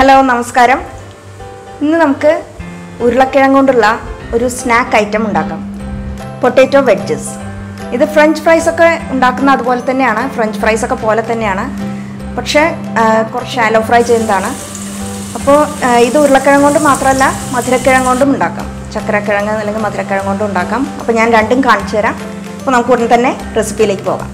Hello നമസ്കാരം ഇന്ന് നമുക്ക് ഉരുളക്കിഴങ്ങ് കൊണ്ടുള്ള ഒരു സ്നാക്ക് ഐറ്റം ഉണ്ടാക്കാം പൊട്ടാറ്റോ വെഡ്ജസ് ഇത് ഫ്രഞ്ച് ഫ്രൈസ് ഒക്കെ ഉണ്ടാക്കുന്ന അതുപോലെ തന്നെയാണ് ഫ്രഞ്ച് ഫ്രൈസ് ഒക്കെ പോലെ തന്നെയാണ് പക്ഷേ ആ, കുറച്ച് ഷാലോ ഫ്രൈ ചെയ്യുന്നതാണ് അപ്പോൾ ആ, ഇത് ഉരുളക്കിഴങ്ങ് കൊണ്ട് മാത്രമല്ല മധുരക്കിഴങ്ങ് കൊണ്ടും ഉണ്ടാക്കാം ചക്കരക്കിഴങ്ങ് അല്ലെങ്കിൽ മധുരക്കിഴങ്ങ് കൊണ്ടും ഉണ്ടാക്കാം അപ്പോൾ ഞാൻ രണ്ടും കാണിച്ചു തരാം അപ്പോൾ നമുക്ക് ഉടൻ തന്നെ റെസിപ്പിയിലേക്ക് പോകാം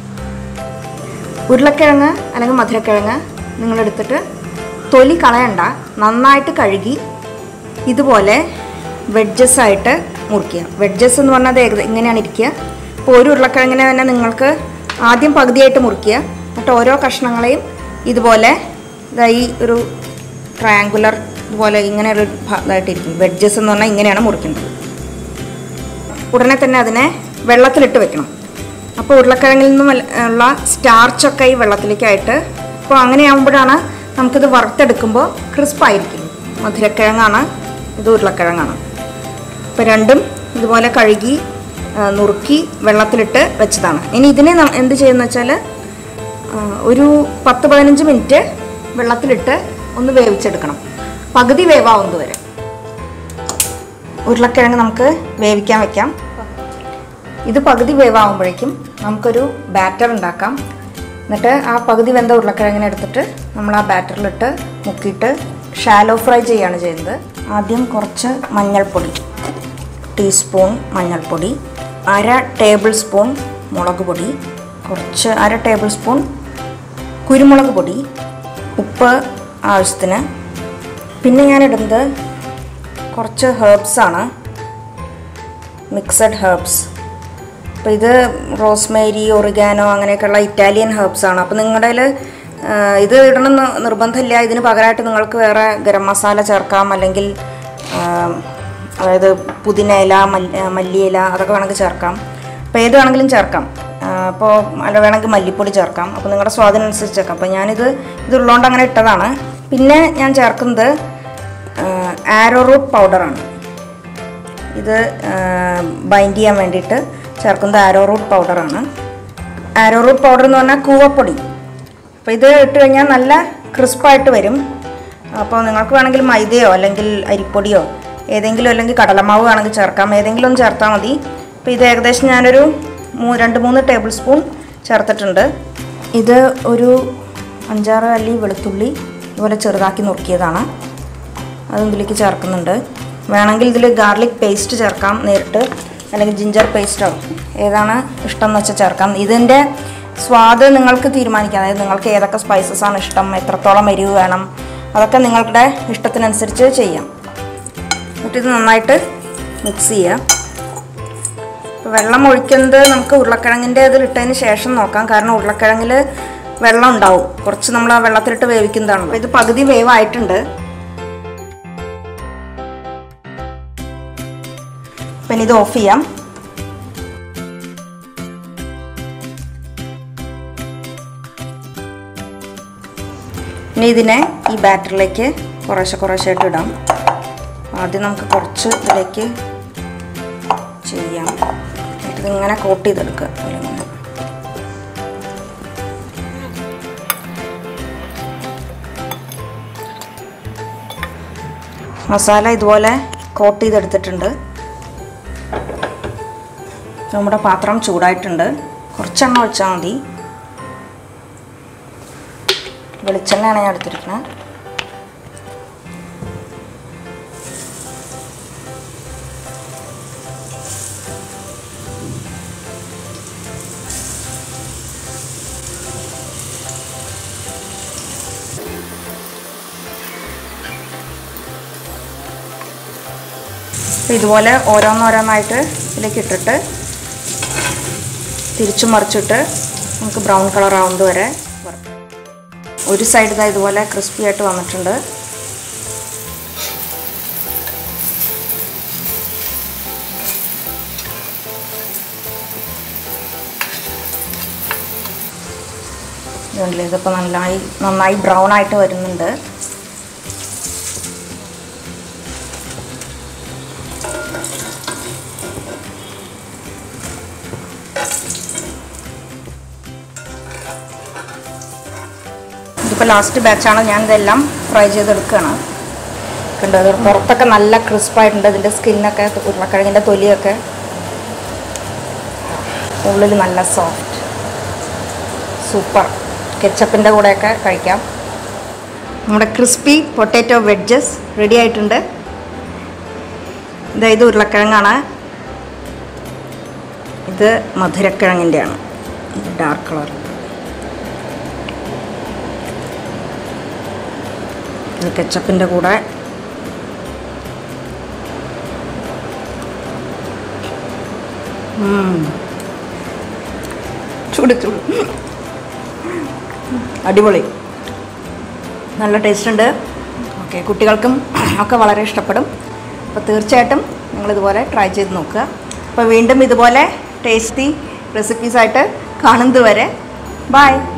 ഉരുളക്കിഴങ്ങ് അല്ലെങ്കിൽ മധുരക്കിഴങ്ങ് നിങ്ങളെടുത്തിട്ട് തൊലി കളയണ്ട നന്നായിട്ട് കഴുകി ഇതുപോലെ വെഡ്ജസ് ആയിട്ട് മുറിക്കുക വെഡ്ജസ് എന്ന് പറഞ്ഞാൽ അത് ഏകദ- ഇങ്ങനെയാണ് ഇരിക്കുക അപ്പോൾ ഒരു ഉരുളക്കിഴങ്ങിനെ തന്നെ നിങ്ങൾക്ക് ആദ്യം പകുതിയായിട്ട് മുറിക്കുക എന്നിട്ട് ഓരോ കഷ്ണങ്ങളെയും ഇതുപോലെ ദാ ഈ ഒരു ട്രയാങ്കുലർ ഇതുപോലെ ഇങ്ങനെ ഒരു ഭ- ഇതായിട്ടിരിക്കും വെഡ്ജസ് എന്ന് പറഞ്ഞാൽ ഇങ്ങനെയാണ് മുറിക്കേണ്ടത് ഉടനെ തന്നെ അതിനെ വെള്ളത്തിലിട്ട് വെക്കണം അപ്പോൾ ഉരുളക്കിഴങ്ങിൽ നിന്നും വല്ല- ഉള്ള സ്റ്റാർച്ചൊക്കെ ഈ വെള്ളത്തിലേക്കായിട്ട് അപ്പോൾ അങ്ങനെ ആകുമ്പോഴാണ് നമുക്കിത് വറുത്തെടുക്കുമ്പോൾ ക്രിസ്പായിരിക്കും മധുരക്കിഴങ്ങാണ് ഇത് ഉരുളക്കിഴങ്ങാണ് അപ്പോൾ രണ്ടും ഇതുപോലെ കഴുകി ആ, നുറുക്കി വെള്ളത്തിലിട്ട് വെച്ചതാണ് ഇനി ഇതിനെ ന- എന്ത് ചെയ്യുന്ന വെച്ചാൽ ആ, ഒരു പത്ത് പതിനഞ്ച് മിനിറ്റ് വെള്ളത്തിലിട്ട് ഒന്ന് വേവിച്ചെടുക്കണം പകുതി വേവാവുന്നത് വരെ ഉരുളക്കിഴങ്ങ് നമുക്ക് വേവിക്കാൻ വെക്കാം ഇത് പകുതി വേവാകുമ്പോഴേക്കും നമുക്കൊരു ബാറ്റർ ഉണ്ടാക്കാം എന്നിട്ട് ആ പകുതി വെന്ത ഉരുളക്കിഴങ്ങിനെ എടുത്തിട്ട് നമ്മൾ ആ ബാറ്ററിലിട്ട് മുക്കിയിട്ട് ഷാലോ ഫ്രൈ ചെയ്യാണ് ചെയ്യുന്നത് ആദ്യം കുറച്ച് മഞ്ഞൾപ്പൊടി ടീസ്പൂൺ മഞ്ഞൾപ്പൊടി അര ടേബിൾ സ്പൂൺ മുളക് പൊടി കുറച്ച് അര ടേബിൾ സ്പൂൺ കുരുമുളക് പൊടി ഉപ്പ് ആവശ്യത്തിന് പിന്നെ ഞാൻ ഇടുന്നത് കുറച്ച് ഹേർബ്സ് ആണ് മിക്സഡ് ഹേർബ്സ് അപ്പോൾ ഇത് റോസ്മേരി ഒറിഗാനോ അങ്ങനെയൊക്കെയുള്ള ഇറ്റാലിയൻ ഹേർബ്സ് ആണ് അപ്പോൾ നിങ്ങളുടെ കയ്യിൽ ഇത് ഇടണം എന്ന് നിർബന്ധമില്ല ഇതിന് പകരമായിട്ട് നിങ്ങൾക്ക് വേറെ ഗരം മസാല ചേർക്കാം അല്ലെങ്കിൽ ആ, അതായത് പുതിന ഇല മല്ലി മല്ലിയില അതൊക്കെ വേണമെങ്കിൽ ചേർക്കാം അപ്പോൾ ഏത് വേണമെങ്കിലും ചേർക്കാം ആ, അപ്പോൾ അല്ല വേണമെങ്കിൽ മല്ലിപ്പൊടി ചേർക്കാം അപ്പോൾ നിങ്ങളുടെ സ്വാദിനനുസരിച്ച് ചേർക്കാം അപ്പോൾ ഞാനിത് ഇതുള്ളതുകൊണ്ട് അങ്ങനെ ഇട്ടതാണ് പിന്നെ ഞാൻ ചേർക്കുന്നത് ആരോ റൂട്ട് പൗഡറാണ് ഇത് ബൈൻഡ് ചെയ്യാൻ വേണ്ടിയിട്ട് ചേർക്കുന്നത് ആരോ റൂട്ട് പൗഡറാണ് ആരോ റൂട്ട് പൗഡർ എന്ന് പറഞ്ഞാൽ കൂവപ്പൊടി അപ്പോൾ ഇത് ഇട്ട് കഴിഞ്ഞാൽ നല്ല ക്രിസ്പായിട്ട് വരും അപ്പോൾ നിങ്ങൾക്ക് വേണമെങ്കിൽ മൈദയോ അല്ലെങ്കിൽ അരിപ്പൊടിയോ ഏതെങ്കിലും അല്ലെങ്കിൽ കടലമാവ് വേണമെങ്കിൽ ചേർക്കാം ഏതെങ്കിലും ഒന്ന് ചേർത്താൽ മതി അപ്പോൾ ഇത് ഏകദേശം ഞാനൊരു മൂ രണ്ട് മൂന്ന് ടേബിൾ സ്പൂൺ ചേർത്തിട്ടുണ്ട് ഇത് ഒരു അഞ്ചാറ് അല്ലി വെളുത്തുള്ളി ഇതുപോലെ ചെറുതാക്കി നുറുക്കിയതാണ് അതും ഇതിലേക്ക് ചേർക്കുന്നുണ്ട് വേണമെങ്കിൽ ഇതിൽ ഗാർലിക് പേസ്റ്റ് ചേർക്കാം നേരിട്ട് അല്ലെങ്കിൽ ജിഞ്ചർ പേസ്റ്റോ ഏതാണ് ഇഷ്ടം എന്ന് വെച്ചാൽ ചേർക്കാം ഇതിൻ്റെ സ്വാദ് നിങ്ങൾക്ക് തീരുമാനിക്കാം അതായത് നിങ്ങൾക്ക് ഏതൊക്കെ സ്പൈസസ് ആണ് ഇഷ്ടം എത്രത്തോളം എരിവ് വേണം അതൊക്കെ നിങ്ങളുടെ ഇഷ്ടത്തിനനുസരിച്ച് ചെയ്യാം എന്നിട്ട് ഇത് നന്നായിട്ട് മിക്സ് ചെയ്യാം ഇപ്പോൾ വെള്ളം ഒഴിക്കുന്നത് നമുക്ക് ഉരുളക്കിഴങ്ങിൻ്റെ ഇതിൽ ഇട്ടതിന് ശേഷം നോക്കാം കാരണം ഉരുളക്കിഴങ്ങിൽ വെള്ളം ഉണ്ടാവും കുറച്ച് നമ്മൾ ആ വെള്ളത്തിലിട്ട് വേവിക്കുന്നതാണ് അപ്പോൾ ഇത് പകുതി വേവായിട്ടുണ്ട് പിന്നെ ഇത് ഓഫ് ചെയ്യാം ഇനി ഇതിനെ ഈ ബാറ്ററിലേക്ക് കുറേശ്ശെ കുറേശ്ശായിട്ട് ഇടാം ആദ്യം നമുക്ക് കുറച്ച് ഇതിലേക്ക് ചെയ്യാം എന്നിട്ട് ഇതിങ്ങനെ കോട്ട് ചെയ്തെടുക്കുക അതിലിങ്ങനെ. മസാല ഇതുപോലെ കോട്ട് ചെയ്തെടുത്തിട്ടുണ്ട് നമ്മുടെ പാത്രം ചൂടായിട്ടുണ്ട് കുറച്ചെണ്ണ ഒഴിച്ചാൽ മതി വെളിച്ചെണ്ണയാണ് ഞാൻ എടുത്തിരിക്കുന്നത് അപ്പോൾ ഇതുപോലെ ഓരോന്നോരോന്നായിട്ട് ഇതിലേക്ക് ഇട്ടിട്ട് തിരിച്ചു മറിച്ചിട്ട് നമുക്ക് ബ്രൗൺ കളർ ആവുന്നത് വരെ വറുക്കാം. ഒരു സൈഡ് ഇതാ ഇതുപോലെ ക്രിസ്പി ആയിട്ട് വന്നിട്ടുണ്ട് ഇതുണ്ടല്ലേ ഇതിപ്പോൾ നന്നായി നന്നായി ബ്രൗൺ ആയിട്ട് വരുന്നുണ്ട് ഇതിപ്പോൾ ലാസ്റ്റ് ബാച്ചാണ് ഞാൻ ഇതെല്ലാം ഫ്രൈ ചെയ്തെടുക്കുകയാണ് കണ്ടോ ഇത് പുറത്തൊക്കെ നല്ല ക്രിസ്പായിട്ടുണ്ട് ഇതിൻ്റെ സ്കിന്നൊക്കെ ഉരുളക്കിഴങ്ങിൻ്റെ തൊലിയൊക്കെ ഉള്ളിൽ നല്ല സോഫ്റ്റ് സൂപ്പർ കെച്ചപ്പിൻ്റെ കൂടെയൊക്കെ കഴിക്കാം നമ്മുടെ ക്രിസ്പി പൊട്ടാറ്റോ വെഡ്ജസ് റെഡി ആയിട്ടുണ്ട് ഇതാ ഇത് ഉരുളക്കിഴങ്ങാണ് ഇത് മധുരക്കിഴങ്ങിൻ്റെയാണ് ഡാർക്ക് കളർ ഇത് കെച്ചപ്പിൻ്റെ കൂടെ ഉം. ചൂട് ചൂട് അടിപൊളി നല്ല ടേസ്റ്റ് ഉണ്ട് ഓക്കെ കുട്ടികൾക്കും ഒക്കെ വളരെ ഇഷ്ടപ്പെടും അപ്പോൾ തീർച്ചയായിട്ടും നിങ്ങളിതുപോലെ ട്രൈ ചെയ്ത് നോക്കുക അപ്പോൾ വീണ്ടും ഇതുപോലെ ടേസ്റ്റി റെസിപ്പീസായിട്ട് കാണുന്നത് വരെ ബൈ